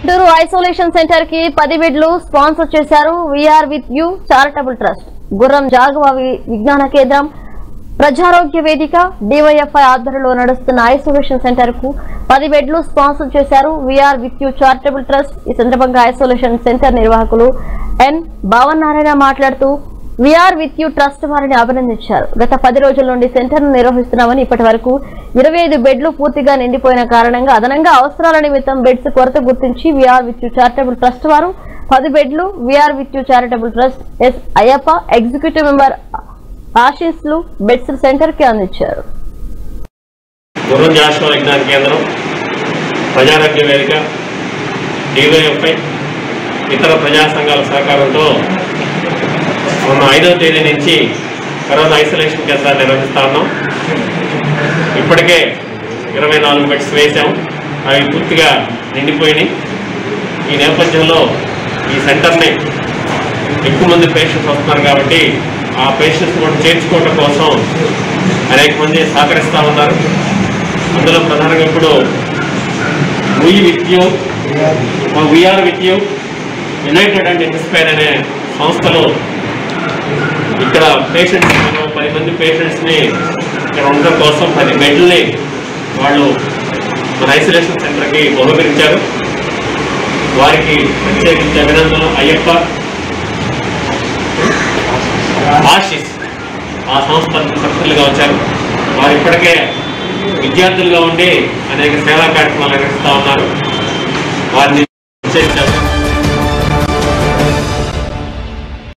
Guntur isolation centre కి పది బెడ్లు స్పాన్సర్ చేశారు VR with you charitable trust Gurram జాగవ వి- విజ్ఞాన కేంద్రం ప్రజారోగ్య వేదిక డివైఎఫ్ఐ ఆధ్వర్యంలో నడుస్తున్న ఐసోలేషన్ సెంటర్ కు పది బెడ్లు స్పాన్సర్ చేశారు VR with you charitable trust ఈ సందర్భంగా ఐసోలేషన్ సెంటర్ నిర్వాహకులు ఎన్ భావన్ నారాయణ మాట్లాడుతూ వీఆర్ విత్ యూ ట్రస్ట్ వారిని అభినందించారు గత పది రోజుల నుండి సెంటర్ ను నిర్వహిస్తున్నామని ఇప్పటి వరకు ఇరవై ఐదు బెడ్లు పూర్తిగా నిండిపోయిన కారణంగా అదనంగా అవసరాల నిమిత్తం బెడ్స్ కొరత గుర్తించి VR with you charitable trust వారు పది బెడ్లు VR with you charitable trust S Ayyappa executive member ఆశీస్ లు బెడ్స్ సెంటర్ కి అందించారు గుర్రం జాషువా విజ్ఞాన కేంద్రం ప్రజారోగ్య వేదిక డివైఎఫ్ఐ ఇతర ప్రజా సంఘాల సహకారంతో మొన్న ఐదవ తేదీ నుంచి కరోనా ఐసోలేషన్ కేంద్రాలు నిర్వహిస్తా ఉన్నాం ఇప్పటికే ఇరవై నాలుగు బెడ్స్ వేసాం అవి పూర్తిగా నిండిపోయినాయి ఈ నేపథ్యంలో ఈ సెంటర్ని ఎక్కువ మంది పేషెంట్స్ వస్తున్నారు కాబట్టి ఆ పేషెంట్స్ కూడా చేర్చుకోవడం కోసం అనేక మంది సహకరిస్తూ ఉన్నారు అందులో ప్రధానంగా ఇప్పుడు we with you VR with you united and inspire అనే సంస్థలు ఇక్కడ పేషెంట్స్ మనం పది మంది పేషెంట్స్ని ఇక్కడ ఉండడం కోసం పది బెడ్లని వాళ్ళు మన ఐసోలేషన్ సెంటర్కి బహుకరించారు వారికి ప్రత్యేకించి అభినందనలు అయ్యప్ప ఆశిస్ ఆ సంస్థ సభ్యులుగా వచ్చారు వారు ఇప్పటికే విద్యార్థులుగా ఉండి అనేక సేవా కార్యక్రమాలు నిర్వహిస్తూ ఉన్నారు వారిని ప్రత్యేకించి అభినందిస్తున్నాను.